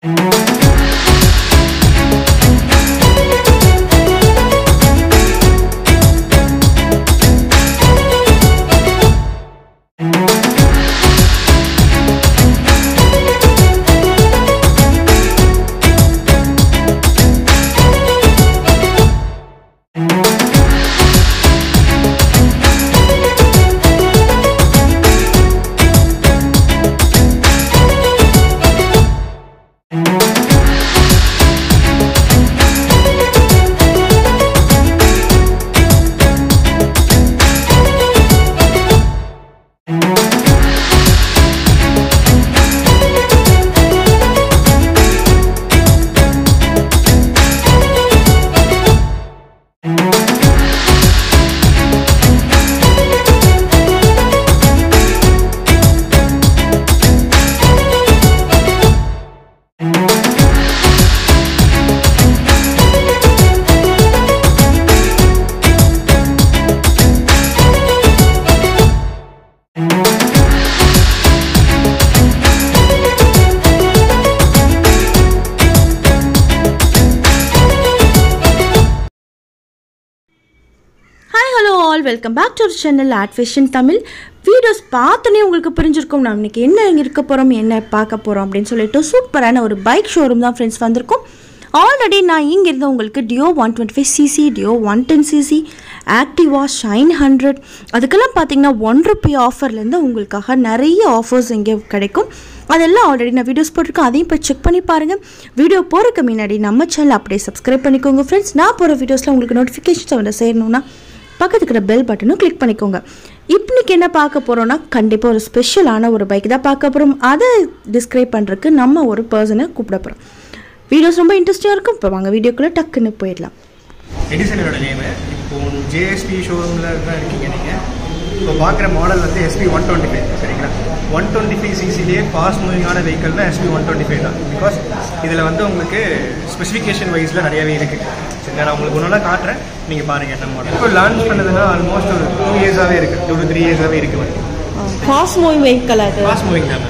Hi hello all welcome back to channel ஆட் fashion Tamil videos பார்த்தோன்னே உங்களுக்கு புரிஞ்சிருக்கும் நான் இன்னைக்கு என்ன இருக்க போகிறோம் என்ன பார்க்க போகிறோம் அப்படின்னு சொல்லிட்டு சூப்பரான ஒரு பைக் ஷோரூம் தான் ஃப்ரெண்ட்ஸ் வந்திருக்கும் ஆல்ரெடி நான் இங்கேருந்து உங்களுக்கு Dio one twenty five CC Dio one ten CC Activa Shine hundred அதுக்கெல்லாம் பார்த்தீங்கன்னா ஒன் ருபி ஆஃபர்லேருந்து உங்களுக்காக நிறைய ஆஃபர்ஸ் இங்கே கிடைக்கும் அதெல்லாம் ஆல்ரெடி நான் வீடியோஸ் போட்டிருக்கேன் அதையும் போய் செக் பண்ணி பாருங்கள் வீடியோ போகிறதுக்கு முன்னாடி நம்ம சேனல் அப்படியே சப்ஸ்கிரைப் பண்ணிக்கோங்க ஃப்ரெண்ட்ஸ் நான் போகிற வீடியோஸில் உங்களுக்கு நோட்டிஃபிகேஷன்ஸ் வந்து சேரணும்னா பக்கத்துக்கு இருக்கிற பெல் பட்டனும் கிளிக் பண்ணிக்கோங்க இன்னைக்கு என்ன பார்க்க போகிறோம்னா கண்டிப்பாக ஒரு ஸ்பெஷலான ஒரு பைக் தான் பார்க்க போகிறோம் அதை டிஸ்கிரைப் பண்ணுறதுக்கு நம்ம ஒரு பர்சனை கூப்பிட போகிறோம் வீடியோஸ் ரொம்ப இன்ட்ரெஸ்டிங்காக இருக்கும் இப்போ வாங்க வீடியோக்குள்ளே டக்குன்னு போயிடலாம் எடிசனோட நேமு இப்போ ஜேஎஸ்பி ஷோரூமில் தான் இருக்கீங்க நீங்கள் இப்போ பார்க்குற மாடல் வந்து எஸ்பி ஒன் டுவெண்ட்டி ஃபைவ் சரிங்களா ஒன் டுவெண்ட்டி ஃபைவ் சிசிலேயே ஃபாஸ்ட் மூவிங்கான வெஹிக்கல்னா எஸ்பி ஒன் டுவெண்ட்டி ஃபைவ் தான் பிகாஸ் இதில் வந்து உங்களுக்கு ஸ்பெசிஃபிகேஷன் வைஸில் நிறையவே இருக்குது சரிங்களா நான் உங்களுக்கு ஒன்றா காட்டுறேன் நீங்கள் பாருங்கள் என்ன மாடல் இப்போ லான்ச் பண்ணதுன்னா ஆல்மோஸ்ட் ஒரு டூ இயர்ஸாகவே இருக்குது டூ டு த்ரீ இயர்ஸாகவே இருக்குது வரைக்கும் ஃபாஸ்ட் மூவிங் வெஹிக்கல் அது ஃபாஸ்ட் மூவிங் தான்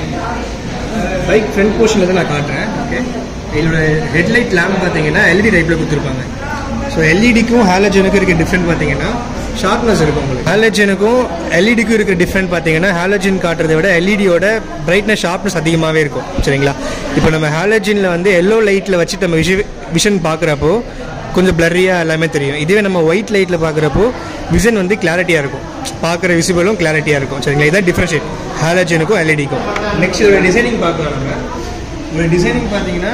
பைக் ஃப்ரண்ட் போர்ஷனில் தான் நான் காட்டுறேன் ஓகே இதோட ஹெட்லைட் லேம்ப் பார்த்தீங்கன்னா எல்இடி டைப்பில் கொடுத்துருப்பாங்க ஸோ எல்இடிக்கும் ஹாலஜனுக்கும் இருக்க டிஃப்ரெண்ட் பார்த்தீங்கன்னா ஷார்ப்னஸ் இருக்கும் உங்களுக்கு ஹாலஜனுக்கும் எல்இடிக்கும் இருக்க டிஃப்ரெண்ட் பார்த்தீங்கன்னா ஹாலஜன் காட்டுறதை விட எல்இடியோட பிரைட்னஸ் ஷார்ப்னஸ் அதிகமாகவே இருக்கும் சரிங்களா இப்போ நம்ம ஹாலஜனில் வந்து எல்லோ லைட்டில் வச்சு நம்ம விஷ விஷன் பார்க்குறப்போ கொஞ்சம் பிளரியாக எல்லாமே தெரியும் இதுவே நம்ம ஒயிட் லைட்டில் பார்க்குறப்போ விஷன் வந்து கிளாரிட்டியாக இருக்கும் பார்க்குற விசிபிளும் கிளாரிட்டியாக இருக்கும் சரிங்களா இதான் டிஃப்ரென்ஷியேட் ஹாலஜனுக்கும் எல்இடிக்கும் நெக்ஸ்ட் இதோட டிசைனிங் பார்க்கலாம் நம்ம இதோட டிசைனிங் பார்த்தீங்கன்னா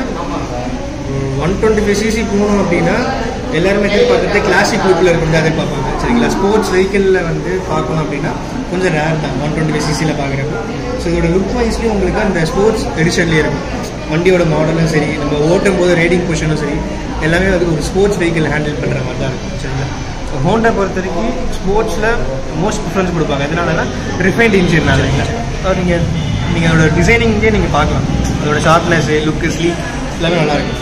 ஒன் டுவெண்ட்டி ஃபைவ் சிசி போகணும் அப்படின்னா எல்லாருமே எதிர்பார்க்கறது கிளாசிக் லுக்கில் இருக்கும் தான் எதிர்பார்ப்பாங்க சரிங்களா ஸ்போர்ட்ஸ் வெஹிக்கிளில் வந்து பார்க்கணும் அப்படின்னா கொஞ்சம் ரேர் தான் ஒன் டுவெண்ட்டி ஃபைவ் சிசியில் பார்க்குறப்போ ஸோ இதோட லுக் வைஸ்லேயும் உங்களுக்கு அந்த ஸ்போர்ட்ஸ் எடிஷன்லேயே இருக்கும் வண்டியோட மாடலும் சரி நம்ம ஓட்டும் போது ரேடிங் பொசிஷனும் சரி எல்லாமே வந்து ஒரு ஸ்போர்ட்ஸ் வெஹிக்கிள் ஹேண்டில் பண்ணுற மாதிரி தான் இருக்கும் சரிங்களா ஹோண்டா பொறுத்த வரைக்கும் ஸ்போர்ட்ஸில் மோஸ்ட் ப்ரிஃபரன்ஸ் கொடுப்பாங்க எதனாலனா ரிஃபைன்ட் இன்ஜின் இல்லைங்களா நீங்கள் நீங்கள் அதோட டிசைனிங்கே நீங்கள் பார்க்கலாம் அதோட ஷார்ப்னஸ் லுக்கு ஸ்லீக் எல்லாமே நல்லா இருக்கும்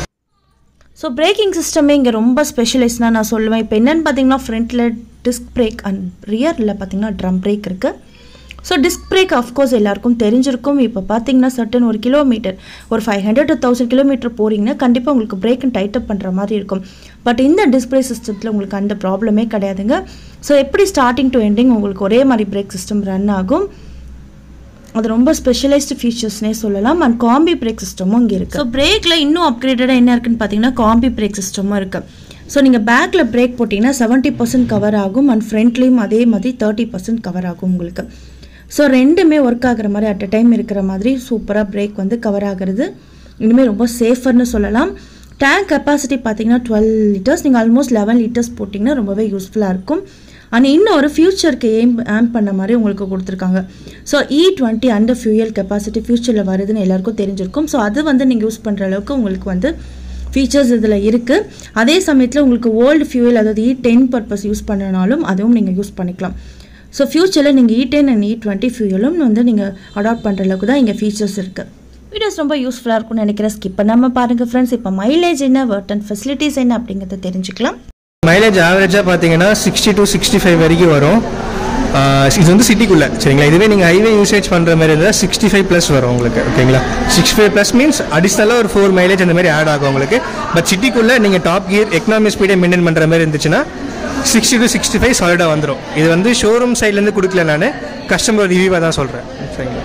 ஸோ பிரேக்கிங் சிஸ்டமே இங்கே ரொம்ப ஸ்பெஷலைஸ் தான் நான் சொல்லுவேன் இப்போ என்னென்னு பார்த்தீங்கன்னா ஃப்ரண்ட்டில் டிஸ்க் பிரேக் அண்ட் ரியரில் பார்த்தீங்கன்னா ட்ரம் பிரேக் இருக்குது ஸோ டிஸ்க் பிரேக் அஃப்கோர்ஸ் எல்லாருக்கும் தெரிஞ்சிருக்கும் இப்போ பார்த்தீங்கன்னா சர்டன் ஒரு கிலோமீட்டர் ஒரு five hundred to thousand kilometre போகிறீங்கன்னா கண்டிப்பாக உங்களுக்கு பிரேக் டைட்டப் பண்ணுற மாதிரி இருக்கும் பட் இந்த டிஸ்பிளே சிஸ்டத்தில் உங்களுக்கு அந்த ப்ராப்ளமே கிடையாதுங்க ஸோ எப்படி ஸ்டார்டிங் டு எண்டிங் உங்களுக்கு ஒரே மாதிரி பிரேக் சிஸ்டம் ரன் ஆகும் அது ரொம்ப ஸ்பெஷலைஸ்டு ஃபீச்சர்ஸ்னே சொல்லலாம் அண்ட் காம்பி பிரேக் சிஸ்டமும் இங்கே இருக்குது ஸோ பிரேக்கில் இன்னும் அப்கிரேட்டடாக என்ன இருக்குன்னு பார்த்தீங்கன்னா காம்பி பிரேக் சிஸ்டமும் இருக்குது ஸோ நீங்கள் பேக்கில் பிரேக் போட்டிங்கன்னா செவன்ட்டி பர்சன்ட் கவர் ஆகும் அண்ட் ஃப்ரண்ட்லேயும் அதே மாதிரி தேர்ட்டி பர்சன்ட் கவர் ஆகும் உங்களுக்கு ஸோ ரெண்டுமே ஒர்க் ஆகுற மாதிரி அட் அ டைம் இருக்கிற மாதிரி சூப்பராக பிரேக் வந்து கவர் ஆகுறது இனிமேல் ரொம்ப சேஃபர்னு சொல்லலாம் டேங்க் கெப்பாசிட்டி பார்த்தீங்கன்னா டுவெல் லிட்டர்ஸ் நீங்கள் ஆல்மோஸ்ட் லெவன் லிட்டர்ஸ் போட்டிங்கன்னா ரொம்பவே யூஸ்ஃபுல்லாக இருக்கும் அண்ட் இன்னொரு ஃபியூச்சருக்கு எய்ம் ஆம் பண்ண மாதிரி உங்களுக்கு கொடுத்துருக்காங்க ஸோ இ டுவெண்ட்டி அந்த ஃபியூயல் கெப்பாசிட்டி ஃபியூச்சரில் வருதுன்னு எல்லாருக்கும் தெரிஞ்சிருக்கும் ஸோ அது வந்து நீங்கள் யூஸ் பண்ணுற அளவுக்கு உங்களுக்கு வந்து ஃபீச்சர்ஸ் இதில் இருக்குது அதே சமயத்தில் உங்களுக்கு ஓல்டு ஃபியூயல் அதாவது இ டென் பர்பஸ் யூஸ் பண்ணனாலும் அதுவும் நீங்கள் யூஸ் பண்ணிக்கலாம் ஸோ ஃப்யூச்சரில் நீங்கள் E ten and E twenty ஃபியூயலும் வந்து நீங்கள் அடாப்ட் பண்ணுற அளவுக்கு தான் இங்கே ஃபீச்சர்ஸ் இருக்குது வீடியோஸ் ரொம்ப யூஸ்ஃபுல்லாக இருக்கும்னு நினைக்கிறேன் ஸ்கிப் பண்ணாமல் பாருங்கள் ஃப்ரெண்ட்ஸ் இப்போ மைலேஜ் என்ன ஒர்க் அண்ட் ஃபெசிலிட்டிஸ் என்ன அப்படிங்கிறத தெரிஞ்சுக்கலாம் மைலேஜ் ஆவரேஜாக பார்த்தீங்கன்னா சிக்ஸ்டி டு சிக்ஸ்டி ஃபைவ் வரைக்கும் வரும் இது வந்து சிட்டிக்குள்ளே சரிங்களா இதுவே நீங்கள் ஹைவே யூசேஜ் பண்ணுற மாதிரி இருந்தால் சிக்ஸ்டி ஃபைவ் ப்ளஸ் வரும் உங்களுக்கு ஓகேங்களா சிக்ஸ்டி ஃபைவ் ப்ளஸ் மீன்ஸ் அடிஷ்னலாக ஒரு ஃபோர் மைலேஜ் அந்த மாதிரி ஆட் ஆகும் உங்களுக்கு பட் சிட்டிக்குள்ளே நீங்கள் டாப் கியர் எக்கனாமிக் ஸ்பீடை மெயின்டைன் பண்ணுற மாதிரி இருந்துச்சுன்னா சிக்ஸ்டி டு சிக்ஸ்டி ஃபைவ் சாலிடாக வந்துடும் இது வந்து ஷோரூம் சைட்லேருந்து கொடுக்கல நான் கஸ்டமர் ரிவ்யூவாக தான் சொல்கிறேன் சரிங்களா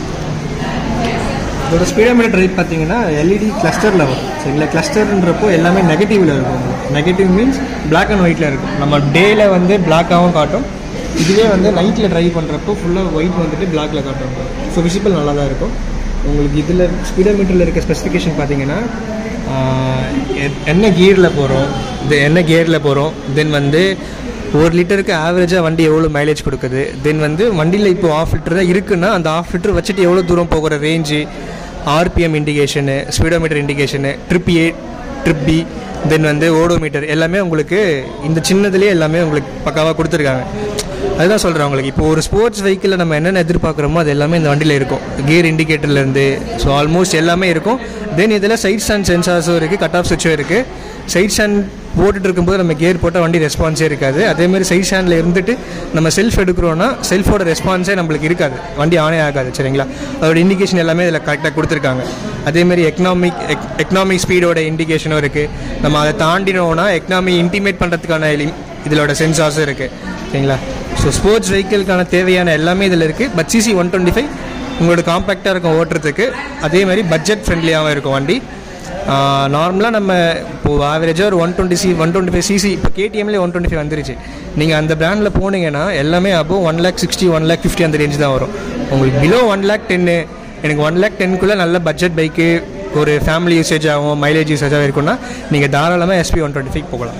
இதோட ஸ்பீடோமீட்டர் ரைட் பார்த்தீங்கன்னா எல்இடி கிளஸ்டரில் வரும் சரிங்களா கிளஸ்டர்ன்றப்போ எல்லாமே நெகட்டிவில் இருக்கும் நெகட்டிவ் மீன்ஸ் Black அண்ட் ஒயிட்டில் இருக்கும் நம்ம டேயில் வந்து பிளாக்காகவும் காட்டும் இதுவே வந்து நைட்டில் ட்ரைவ் பண்ணுறப்போ ஃபுல்லாக ஒயிட் வந்துட்டு பிளாக்ல காட்டும் ஸோ விசிபிள் நல்லா தான் இருக்கும் உங்களுக்கு இதில் ஸ்பீடோமீட்டரில் இருக்க ஸ்பெசிஃபிகேஷன் பார்த்தீங்கன்னா ஆஹ், எ- என்ன கியரில் போகிறோம் இது என்ன கியரில் போகிறோம் தென் வந்து ஒரு லிட்டருக்கு ஆவரேஜாக வண்டி எவ்வளோ மைலேஜ் கொடுக்குது தென் வந்து வண்டியில் இப்போ ஆஃப் லிட்டர் தான் இருக்குன்னா அந்த ஆஃப் லிட்டர் வச்சுட்டு எவ்வளோ தூரம் போகிற range RPM indication speedometer indication trip A trip B then வந்து ஓடோமீட்டர் எல்லாமே உங்களுக்கு இந்த சின்னதுலேயே எல்லாமே உங்களுக்கு பக்காவாக கொடுத்துருக்காங்க அதுதான் சொல்கிறேன் உங்களுக்கு இப்போ ஒரு ஸ்போர்ட்ஸ் வெஹிக்கிளில் நம்ம என்னென்ன எதிர்பார்க்குறோமோ அது எல்லாமே இந்த வண்டியில் இருக்கும் கியர் இண்டிகேட்டர்லேருந்து ஸோ ஆல்மோஸ்ட் எல்லாமே இருக்கும் தென் இதில் சைட் ஸ்டாண்ட் சென்சார்ஸும் இருக்குது கட் ஆஃப் சுவிட்சும் இருக்குது சைட் ஸ்டாண்ட் போட்டுட்டு இருக்கும்போது நம்ம கியர் போட்டால் வண்டி ரெஸ்பான்ஸே இருக்காது அதேமாதிரி சைட் ஸ்டாண்டில் இருந்துட்டு நம்ம செல்ஃப் எடுக்கிறோன்னா செல்ஃபோட ரெஸ்பான்ஸே நம்மளுக்கு இருக்காது வண்டி ஆனே ஆகாது சரிங்களா அதோட இண்டிகேஷன் எல்லாமே இதில் கரெக்டாக கொடுத்துருக்காங்க அதேமாதிரி எக்கனாமிக் எக்கனாமிக் ஸ்பீடோட இண்டிகேஷனும் இருக்குது நம்ம அதை தாண்டினோன்னா எக்கனாமி இன்டிமேட் பண்ணுறதுக்கான இதோட சென்சார்ஸும் இருக்குது சரிங்களா ஸோ ஸ்போர்ட்ஸ் வெஹிக்கிள்கான தேவையான எல்லாமே இதில் இருக்குது but CC one twenty five உங்களோட காம்பேக்டாக இருக்கும் ஓட்டுறதுக்கு அதே மாதிரி பட்ஜெட் ஃப்ரெண்ட்லியாகவும் இருக்கும் வண்டி நார்மலாக நம்ம இப்போது ஆவரேஜாக ஒரு one twenty C one twenty five CC இப்போ கேடிஎம்லேயே ஒன் டுவெண்ட்டி ஃபைவ் வந்துருச்சு நீங்கள் அந்த பிராண்டில் போனீங்கன்னா எல்லாமே அப்போ one lakh sixty one lakh fifty அந்த ரேஞ்ச் தான் வரும் உங்களுக்கு பிலோ ஒன் லேக் டென்னு எனக்கு ஒன் லேக் டென்க்குள்ளே நல்ல பட்ஜெட் பைக்கு ஒரு ஃபேமிலி யூசேஜ் ஆகும் மைலேஜ் யூசேஜாக இருக்கும்னா நீங்கள் தாராளமாக எஸ்பி ஒன் டுவெண்ட்டி ஃபைவ் போகலாம்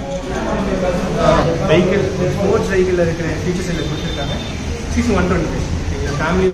வெஹிக்கிள் ஸ்போர்ட்ஸ் வெஹிக்கிளில் இருக்கிற ஃபீச்சர்ஸ் எல்லாம் கொடுத்துருக்காங்க CC one twenty five family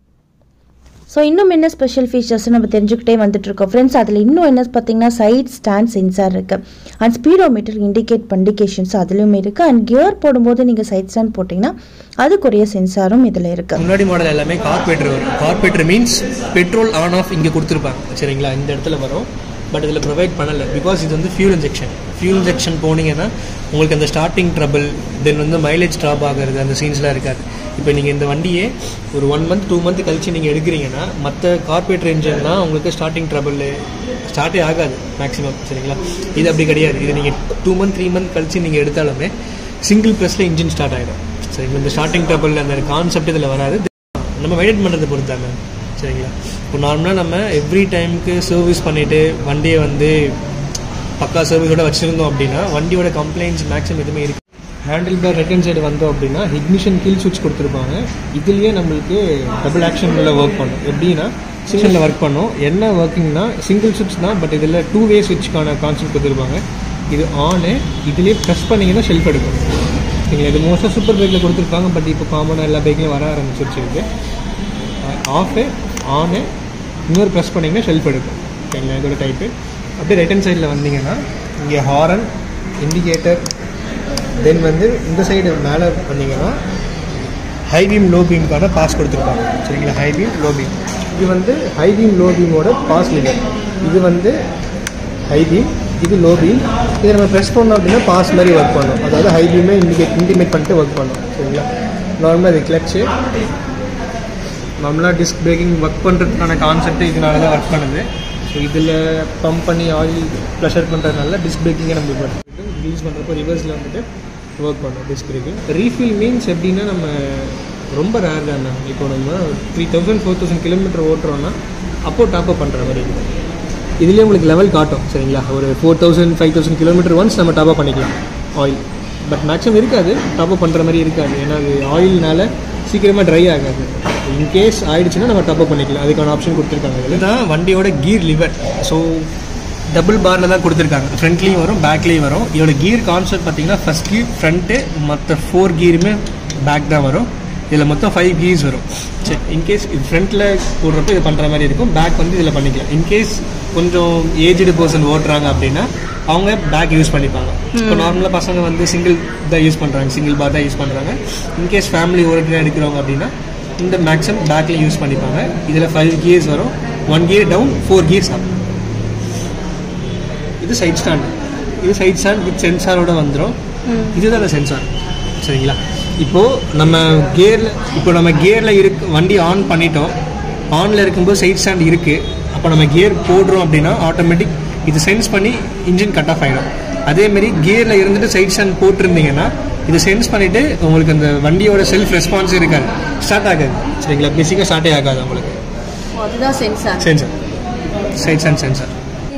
so இன்னும் என்ன ஸ்பெஷல் ஃபீச்சர்ஸ் நம்ம தெரிஞ்சுக்கிட்டே வந்துட்டு இருக்கோம் ஃப்ரெண்ட்ஸ் அதில் இன்னும் என்ன பார்த்தீங்கன்னா சைட் ஸ்டாண்ட் சென்சார் இருக்குது அண்ட் ஸ்பீடோமீட்டர் இண்டிகேட் பண்டிகேஷன்ஸ் அதுலேயும் இருக்குது அண்ட் கியர் போடும்போது நீங்கள் சைட் ஸ்டாண்ட் போட்டிங்கன்னா அதுக்குரிய சென்சாரும் இதில் இருக்குது முன்னாடி மாடல் எல்லாமே கார்பரேட்டர் வரும் carburettor means petrol on off இங்கே கொடுத்துருப்பாங்க சரிங்களா இந்த இடத்துல வரும் பட் இதில் ப்ரொவைட் பண்ணலை பிகாஸ் இது வந்து ஃபியூல் இன்ஜெக்ஷன் ஃபியூல் இன்ஜெக்ஷன் போனீங்கன்னா உங்களுக்கு அந்த ஸ்டார்டிங் ட்ரபிள் தென் வந்து மைலேஜ் ட்ராப் ஆகிறது அந்த சீன்ஸ்லாம் இருக்காது இப்போ நீங்கள் இந்த வண்டியே ஒரு ஒன் மந்த் டூ மந்த் கழிச்சு நீங்கள் எடுக்கிறீங்கன்னா மற்ற கார்பரேட்டர் இன்ஜின்லாம் உங்களுக்கு ஸ்டார்டிங் ட்ரபிள் ஸ்டார்ட்டே ஆகாது மேக்ஸிமம் சரிங்களா இது அப்படி கிடையாது இது நீங்கள் டூ மந்த் த்ரீ மந்த் கழிச்சு நீங்கள் எடுத்தாலுமே சிங்கிள் ப்ளஸில் இன்ஜின் ஸ்டார்ட் ஆகிடும் சரிங்களா இந்த ஸ்டார்டிங் ட்ரபிள் அந்த கான்செப்ட் இதில் வராது நம்ம மெயின்டைன் பண்ணுறதை பொறுத்தாங்க சரிங்களா இப்போ நார்மலாக நம்ம எவ்ரி டைமுக்கு சர்வீஸ் பண்ணிவிட்டு வண்டியை வந்து பக்கா சர்வீஸோட வச்சுருந்தோம் அப்படின்னா வண்டியோட கம்ப்ளைண்ட்ஸ் மேக்ஸிமம் எதுவுமே இருக்கு ஹேண்டில் பார் ரிட்டர்ன் சைடு வந்தோம் அப்படின்னா இக்னிஷன் கீழ் சுவிட்ச் கொடுத்துருப்பாங்க இதுலேயே நம்மளுக்கு டபுள் ஆக்ஷனில் ஒர்க் பண்ணும் எப்படின்னா சிங்கிளில் ஒர்க் பண்ணும் என்ன ஒர்க்கிங்னா சிங்கிள் சுவிட்ச் தான் பட் இதில் டூ வே சுவிட்ச்க்கான கான்செப்ட் கொடுத்துருப்பாங்க இது ஆனு இதுலேயே ப்ரெஸ் பண்ணிங்கன்னா ஷெல்ஃப் எடுக்கும் நீங்கள் இது மோஸ்ட்டாக சூப்பர் பைக்கில் கொடுத்துருப்பாங்க பட் இப்போ காமனாக எல்லா பைக்லையும் வர ஆரம்பிச்சிருச்சு இது ஆஃபு ஆனு இன்னொரு ப்ரெஸ் பண்ணிங்கன்னா ஷெல்ஃப் எடுக்கும் சரிங்களா இதோட டைப்பு அப்படியே ரைட் ஹேண்ட் சைடில் வந்தீங்கன்னா இங்கே ஹாரன் இண்டிகேட்டர் தென் வந்து இந்த சைடு மேலே வந்தீங்கன்னா ஹை பீம் லோ பீம்க்கான பாஸ் கொடுத்துருப்பாங்க சரிங்களா ஹை பீம் லோ பீம் இது வந்து ஹை பீம் லோ பீமோட பாஸ் லிவர் இது வந்து ஹை பீம் இது லோ பீம் இதை நம்ம ப்ரெஸ் பண்ணோம் அப்படின்னா பாஸ் மாதிரி ஒர்க் பண்ணும் அதாவது ஹை பீமே இண்டிகேட் இன்டிமேட் பண்ணிட்டு ஒர்க் பண்ணும் சரிங்களா நார்மலாக இது கிளச்சு நார்மலாக டிஸ்க் பிரேக்கிங் ஒர்க் பண்ணுறதுக்கான கான்செப்ட் இதனால தான் ஒர்க் பண்ணுது ஸோ இதில் பம்ப் பண்ணி ஆயில் ப்ரெஷர் பண்ணுறதுனால டிஸ்க் பிரேக்கிங்கை நம்ம பண்ணுறது ரிலீஸ் பண்ணுறப்போ ரிவர்ஸில் வந்துட்டு ஒர்க் பண்ணும் டிஸ்க் பிரேக்கிங் ரீஃபில் மீன்ஸ் எப்படின்னா நம்ம ரொம்ப ரேர் தான் இப்போ நம்ம three thousand four thousand kilometre ஓட்டுறோன்னா அப்போ டாப் அப் பண்ணுற மாதிரி இருக்கும் இதுலேயே உங்களுக்கு லெவல் காட்டும் சரிங்களா ஒரு four thousand five thousand kilometre once நம்ம டாப் அப் பண்ணிக்கலாம் ஆயில் பட் மேக்ஸிமம் இருக்காது டாப் அப் பண்ணுற மாதிரி இருக்காது ஏன்னா அது ஆயில்னால சீக்கிரமாக ட்ரை ஆகாது இன்கேஸ் ஆயிடுச்சுன்னா நம்ம டாப் அப் பண்ணிக்கலாம் அதுக்கான ஆப்ஷன் கொடுத்துருக்காங்க இதுதான் வண்டியோட கீர் லிவர் ஸோ டபுள் பாரில் தான் கொடுத்துருக்காங்க ஃப்ரண்ட்லேயும் வரும் பேக்லேயும் வரும் இதோட கீர் கான்செப்ட் பார்த்தீங்கன்னா ஃபஸ்ட் கீர் ஃப்ரண்ட்டு மற்ற ஃபோர் கீருமே பேக் தான் வரும் இதில் மொத்தம் ஃபைவ் கீர்ஸ் வரும் சரி இன்கேஸ் இது ஃப்ரண்ட்டில் போடுறப்ப இது பண்ணுற மாதிரி இருக்கும் பேக் வந்து இதில் பண்ணிக்கலாம் இன்கேஸ் கொஞ்சம் ஏஜ்டு பர்சன் ஓட்டுறாங்க அப்படின்னா அவங்க பேக் யூஸ் பண்ணிப்பாங்க இப்போ நார்மலாக பசங்க வந்து சிங்கிள் தான் யூஸ் பண்ணுறாங்க சிங்கிள் பார் தான் யூஸ் பண்ணுறாங்க இன்கேஸ் ஃபேமிலி ஓரத்தில் எடுக்கிறவங்க அப்படின்னா இந்த மேக்ஸிமம் பேக்கில் யூஸ் பண்ணிப்பாங்க இதில் ஃபைவ் கியர்ஸ் வரும் one gear down four gears up இது சைட் ஸ்டாண்ட் இது சைட் ஸ்டாண்ட் வித் சென்சாரோட வந்துடும் இதுதான் அந்த சென்சார் சரிங்களா இப்போது நம்ம கியரில் இப்போ நம்ம கியரில் இருக்கு வண்டி ஆன் பண்ணிட்டோம் ஆனில் இருக்கும்போது சைட் ஸ்டாண்ட் இருக்குது அப்போ நம்ம கியர் போடுறோம் அப்படின்னா ஆட்டோமேட்டிக் இது சென்ஸ் பண்ணி இன்ஜின் கட் ஆஃப் ஆகிடும் அதேமாரி கியரில் இருந்துட்டு சைட் ஸ்டாண்ட் போட்டிருந்தீங்கன்னா இது சென்ஸ் பண்ணிவிட்டு உங்களுக்கு அந்த வண்டியோட செல்ஃப் ரெஸ்பான்ஸ் இருக்காது ஸ்டார்ட் ஆகாது சரிங்களா பேசிக்காக ஸ்டார்ட்டே ஆகாது உங்களுக்கு ஓ, அதுதான் sensor sensor side stand sensor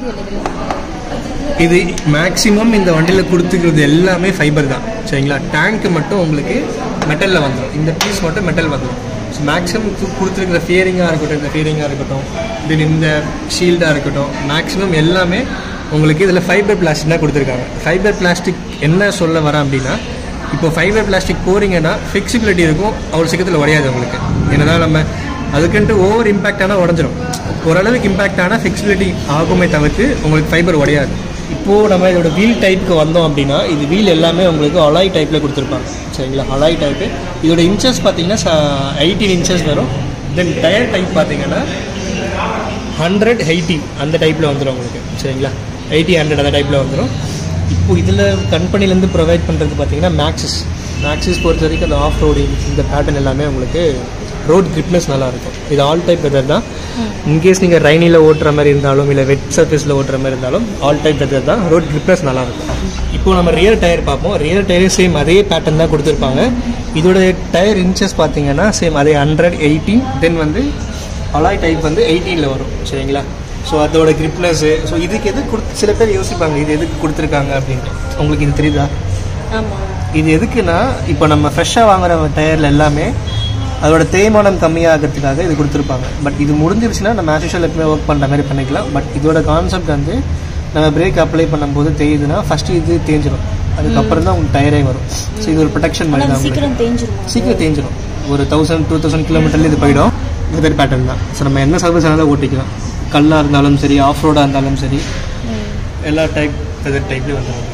இது மேக்ஸிமம் இந்த வண்டியில் கொடுத்துக்கிறது எல்லாமே ஃபைபர் தான் சரிங்களா டேங்க் மட்டும் உங்களுக்கு மெட்டலில் வந்துடும் இந்த பீஸ் மட்டும் மெட்டல் வந்துடும் ஸோ மேக்ஸிமம் கொடுத்துருக்கிற ஃபியரிங்காக இருக்கட்டும் இந்த ஃபியரிங்காக இருக்கட்டும் தென் இந்த ஷீல்டாக இருக்கட்டும் மேக்ஸிமம் எல்லாமே உங்களுக்கு இதில் ஃபைபர் பிளாஸ்டிக் தான் கொடுத்துருக்காங்க ஃபைபர் பிளாஸ்டிக் என்ன சொல்ல வரேன் அப்படின்னா இப்போ ஃபைபர் பிளாஸ்டிக் போகிறீங்கன்னா ஃபிக்சிபிலிட்டி இருக்கும் அவ்வளோ சீக்கிரத்தில் உடையாது உங்களுக்கு என்னதான் நம்ம அதுக்குன்ட்டு ஓவர் இம்பேக்ட் ஆனால் உடஞ்சிரும் ஓரளவுக்கு இம்பேக்ட் ஆனால் ஃபிக்சிபிலிட்டி ஆகுமே தவிர்த்து உங்களுக்கு ஃபைபர் உடையாது இப்போது நம்ம இதோட வீல் டைப்புக்கு வந்தோம் அப்படின்னா இது வீல் எல்லாமே உங்களுக்கு அலாய் டைப்பில் கொடுத்துருப்பாங்க சரிங்களா அலாய் டைப்பு இதோட இன்ச்சஸ் பார்த்தீங்கன்னா எயிட்டீன் இன்ச்சஸ் வரும் தென் டயர் டைப் பார்த்தீங்கன்னா ஹண்ட்ரட் எயிட்டி அந்த டைப்பில் வந்துடும் உங்களுக்கு சரிங்களா எயிட்டி ஹண்ட்ரட் அந்த டைப்பில் வந்துடும் இப்போ இதில் கம்பெனிலேருந்து ப்ரொவைட் பண்ணுறது பார்த்தீங்கன்னா மேக்ஸஸ் மேக்ஸஸ் பொறுத்த வரைக்கும் அந்த ஆஃப் ரோடிங் இந்த பேட்டர்ன் எல்லாமே உங்களுக்கு ரோட் கிரிப்னஸ் நல்லா இருக்கும் இது ஆல் டைப் வெதர் தான் இன்கேஸ் நீங்கள் ரைனியில் ஓட்டுற மாதிரி இருந்தாலும் இல்லை வெட் சர்ஃபேஸில் ஓட்டுற மாதிரி இருந்தாலும் ஆல் டைப் வெதர் தான் ரோட் கிரிப்னஸ் நல்லா இருக்கும் இப்போ நம்ம ரியர் டயர் பார்ப்போம் ரியர் டயர் சேம் அதே பேட்டர்ன் தான் கொடுத்துருப்பாங்க இதோட டயர் இன்ச்சஸ் பார்த்தீங்கன்னா சேம் அதே ஹண்ட்ரட் எயிட்டி தென் வந்து அலாய் டைப் வந்து எயிட்டீனில் வரும் சரிங்களா ஸோ அதோட கிரிப்னஸ்ஸு ஸோ இதுக்கு எது கொடு சில பேர் யோசிப்பாங்க இது எதுக்கு கொடுத்துருக்காங்க அப்படின்ட்டு உங்களுக்கு இது தெரியுதா ஆமாம் இது எதுக்குன்னா இப்போ நம்ம ஃப்ரெஷ்ஷாக வாங்குற டயரில் எல்லாமே அதோட தேய்மானம் கம்மியாகிறதுக்காக இது கொடுத்துருப்பாங்க பட் இது முடிஞ்சிருச்சுன்னா நம்ம ஆஸ்யூஷுவல் எப்பவுமே ஒர்க் பண்ணுற மாதிரி பண்ணிக்கலாம் பட் இதோட கான்செப்ட் வந்து நம்ம பிரேக் அப்ளை பண்ணும்போது தேயுதுன்னா ஃபஸ்ட்டு இது தேஞ்சிடும் அதுக்கப்புறம் தான் உங்களுக்கு டயரே வரும் ஸோ இது ஒரு ப்ரொடெக்ஷன் மாதிரி தான் உங்களுக்கு சீக்கிரம் தேஞ்சிருமா சீக்கிரம் தேஞ்சிடும் ஒரு தௌசண்ட் டூ தௌசண்ட் கிலோமீட்டர்ல இது போயிடும் இது பேர் பேட்டர்ன் தான் ஸோ நம்ம என்ன சர்வீஸ் ஆனாலும் ஓட்டிக்கலாம் கல்லாக இருந்தாலும் சரி ஆஃப் ரோடாக இருந்தாலும் சரி எல்லா டைப் வெதர் டைப்லேயும் வந்துடும்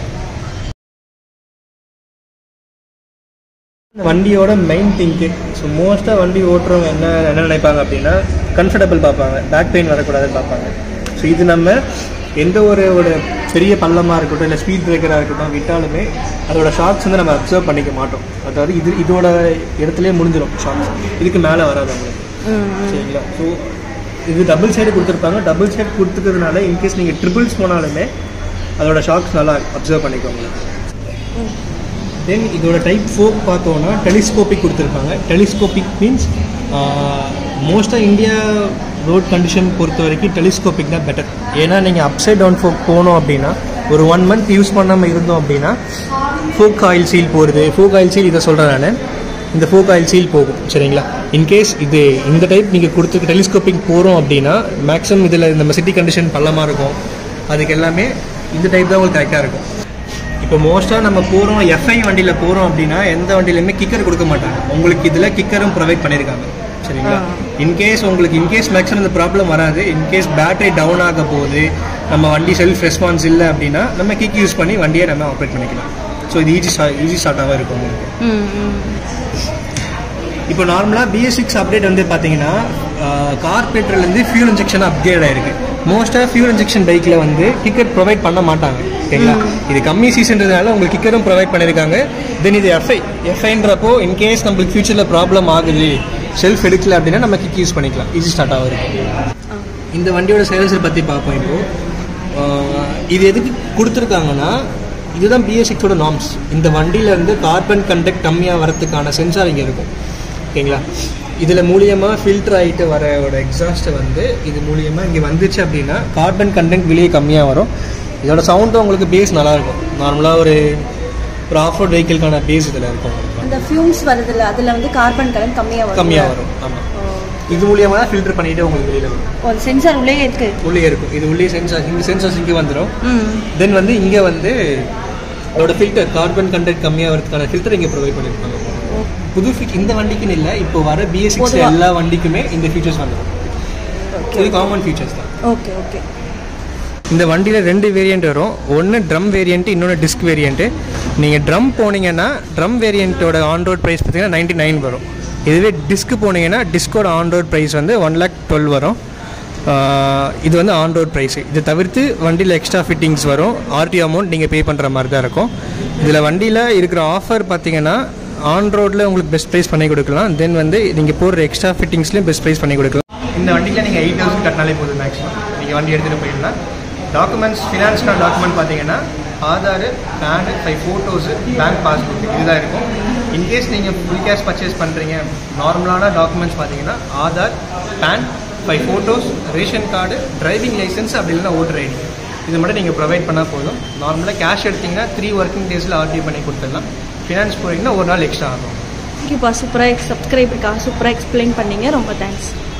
இந்த வண்டியோட மெயின் திங்க்கு ஸோ மோஸ்ட்டாக வண்டி ஓட்டுறவங்க என்ன என்ன நினைப்பாங்க அப்படின்னா கம்ஃபர்டபுள் பார்ப்பாங்க பேக் பெயின் வரக்கூடாதுன்னு பார்ப்பாங்க ஸோ இது நம்ம எந்த ஒரு ஒரு பெரிய பள்ளமாக இருக்கட்டும் இல்லை ஸ்பீட் பிரேக்கராக இருக்கட்டும் விட்டாலுமே அதோட ஷாக்ஸ் வந்து நம்ம அப்சர்வ் பண்ணிக்க மாட்டோம் அதாவது இது இதோட இடத்துலயே முடிஞ்சிடும் ஷாக்ஸ் இதுக்கு மேலே வராது உங்களுக்கு சரிங்களா ஸோ இது டபுள் சைடு கொடுத்துருப்பாங்க டபுள் சைடு கொடுத்துக்கிறதுனால இன்கேஸ் நீங்கள் ட்ரிபிள்ஸ் போனாலுமே அதோட ஷாக்ஸ் நல்லா அப்சர்வ் பண்ணிக்கோங்க தென் இதோட டைப் ஃபோக் பார்த்தோன்னா டெலிஸ்கோபிக் கொடுத்துருப்பாங்க டெலிஸ்கோபிக் மீன்ஸ் மோஸ்ட்டாக இந்தியா ரோட் கண்டிஷன் பொறுத்த வரைக்கும் டெலிஸ்கோபிக் தான் பெட்டர் ஏன்னா நீங்கள் அப்சைட் டவுன் ஃபோக் போனோம் அப்படின்னா ஒரு ஒன் மந்த் யூஸ் பண்ணாமல் இருந்தோம் அப்படின்னா ஃபோக் ஆயில் சீல் போடுது ஃபோக் ஆயில் சீல் இதை சொல்கிறேன் நான் இந்த ஃபோக் ஆயில் சீல் போகும் சரிங்களா இன்கேஸ் இது இந்த டைப் நீங்கள் கொடுத்துருக்க டெலிஸ்கோப்பிக் போகிறோம் அப்படின்னா மேக்ஸிமம் இதில் நம்ம சிட்டி கண்டிஷன் பள்ளமாக இருக்கும் அதுக்கு எல்லாமே இந்த டைப் தான் உங்களுக்கு கரெக்டாக இருக்கும் இப்போ மோஸ்ட்டாக நம்ம போகிறோம் எஃப்ஐ வண்டியில் போகிறோம் அப்படின்னா எந்த வண்டியிலுமே கிக்கர் கொடுக்க மாட்டாங்க உங்களுக்கு இதில் கிக்கரும் ப்ரொவைட் பண்ணியிருக்காங்க சரிங்களா இன்கேஸ் உங்களுக்கு இன்கேஸ் மேக்ஸிமம் இந்த ப்ராப்ளம் வராது இன்கேஸ் பேட்டரி டவுன் ஆக போகுது நம்ம வண்டி செல்ஃப் ரெஸ்பான்ஸ் இல்லை அப்படின்னா நம்ம கிக் யூஸ் பண்ணி வண்டியை நம்ம ஆப்ரேட் பண்ணிக்கலாம் ஸோ இது ஈஸி ஈஸி ஸ்டார்ட்டாக இருக்கும் உங்களுக்கு ம் ம் இப்போ நார்மலாக பிஎஸ் சிக்ஸ் அப்டேட் வந்து பார்த்தீங்கன்னா கார்பரேட்டர்லேருந்து ஃபியூல் இன்ஜெக்ஷன் அப்கிரேட் ஆயிருக்கு மோஸ்ட்டாக ஃபியூல் இன்ஜெக்ஷன் பைக்கில் வந்து கிக்கர் ப்ரொவைட் பண்ண மாட்டாங்க ஓகேங்களா இது கம்மி சீசன்றதுனால உங்களுக்கு கிக்கரும் ப்ரொவைட் பண்ணியிருக்காங்க தென் இது எஃப்ஐ எஃப்ஐன்றப்போ இன்கேஸ் நம்மளுக்கு ஃபியூச்சரில் ப்ராப்ளம் ஆகுது செல்ஃப் எடுக்கல அப்படின்னா நம்ம கிக் யூஸ் பண்ணிக்கலாம் ஈஸி ஸ்டார்ட் ஆகும் இந்த வண்டியோட சேல்ஸை பற்றி பார்ப்போம் இப்போ ஆஹ் இது எதுக்கு கொடுத்துருக்காங்கன்னா இதுதான் பிஎஸ் சிக்ஸோட நார்ம்ஸ் இந்த வண்டியிலேருந்து கார்பன் கண்டக்ட் கம்மியாக வரதுக்கான சென்சார் இங்கே இருக்கும் ஓகேங்களா இதில் மூலியமாக ஃபில்டர் ஆகிட்டு வரோட எக்ஸாஸ்ட்டை வந்து இது மூலியமாக இங்கே வந்துச்சு அப்படின்னா கார்பன் கண்டென்ட் வெளியே கம்மியாக வரும் இதோட சவுண்டும் உங்களுக்கு பேஸ் நல்லாயிருக்கும் நார்மலாக ஒரு ஒரு ஆஃப் ரோட் வெஹிக்கிள்கான பேஸ் இதில் இருக்கும் உங்களுக்கு. அந்த ஃபியூம்ஸ் வருதுல்ல அதில் வந்து கார்பன் கலன் கம்மியாக வரும் கம்மியாக வரும் ஆமாம் இது மூலியமாக தான் ஃபில்டர் பண்ணிட்டு உங்களுக்கு வெளியில் வரும் ஒரு சென்சார் உள்ளே இருக்கு உள்ளே இருக்கும் இது உள்ளே சென்சார் இந்த சென்சார்ஸ் இங்கே வந்துடும் ம் தென் வந்து இங்கே வந்து அதோட ஃபில்டர் கார்பன் கண்டென்ட் கம்மியாக வரதுக்கான ஃபில்டர் இங்கே ப்ரொவைட் பண்ணியிருப்பாங்க புது ஃபிட் இந்த வண்டிக்குன்னு இல்லை இப்போ வர பிஎஸ் சிக்ஸ் பொதுவா. எல்லா வண்டிக்குமே இந்த ஃபீச்சர்ஸ் வந்துடும் இது காமன் ஃபீச்சர்ஸ் தான் ஓகே ஓகே இந்த வண்டியில் ரெண்டு வேரியண்ட் வரும் ஒன்று ட்ரம் வேரியண்ட் இன்னொன்று டிஸ்க் வேரியண்ட்டு நீங்கள் ட்ரம் போனீங்கன்னா ட்ரம் வேரியண்ட்டோட ஆன் ரோட் ப்ரைஸ் பார்த்தீங்கன்னா நைன்டி நைன் வரும் இதுவே டிஸ்க் போனீங்கன்னா டிஸ்கோட ஆன் ரோட் ப்ரைஸ் வந்து ஒன் லேக் டுவெல் வரும் ஆஹ் இது வந்து ஆன் ரோட் ப்ரைஸு இது தவிர்த்து வண்டியில் எக்ஸ்ட்ரா ஃபிட்டிங்ஸ் வரும் ஆர்டி அமௌண்ட் நீங்கள் பே பண்ணுற மாதிரி தான் இருக்கும் இதில் வண்டியில் இருக்கிற ஆஃபர் பார்த்தீங்கன்னா ஆன் ரோட்டில் உங்களுக்கு பெஸ்ட் ப்ரைஸ் பண்ணி கொடுக்கலாம் தென் வந்து நீங்கள் போடுற எக்ஸ்ட்ரா ஃபிட்டிங்ஸ்லையும் பெஸ்ட் ப்ரைஸ் பண்ணி கொடுக்கலாம் இந்த வண்டியில் நீங்கள் எயிட் தௌசண்ட் கட்டினாலே போதும் மேக்ஸிமம் நீங்கள் வண்டி எடுத்துகிட்டு போயிடலாம் டாக்குமெண்ட்ஸ் ஃபினான்ஸ்க்கான டாக்குமெண்ட் பார்த்தீங்கன்னா Aadhaar PAN five photos bank passbook இதுதான் இருக்கும் இன்கேஸ் நீங்கள் ஃபுல் கேஷ் பர்ச்சேஸ் பண்ணுறீங்க நார்மலான டாக்குமெண்ட்ஸ் பார்த்தீங்கன்னா Aadhaar PAN five photos ration card driving licence அப்படி இல்லைன்னா ஓட்டர் ஐடி இது மட்டும் நீங்கள் ப்ரொவைட் பண்ணால் போதும் நார்மலாக கேஷ் எடுத்தீங்கன்னா த்ரீ ஒர்க்கிங் டேஸில் ஆர்டிஓ பண்ணி கொடுத்துடலாம் ஃபினான்ஸ் போகிறீங்கன்னா ஒரு நாள் எக்ஸ்ட்ரா ஆகும் தேங்க்யூப்பா சூப்பராக சப்ஸ்கிரைபருக்காக சூப்பராக எக்ஸ்பிளைன் பண்ணீங்க ரொம்ப தேங்க்ஸ்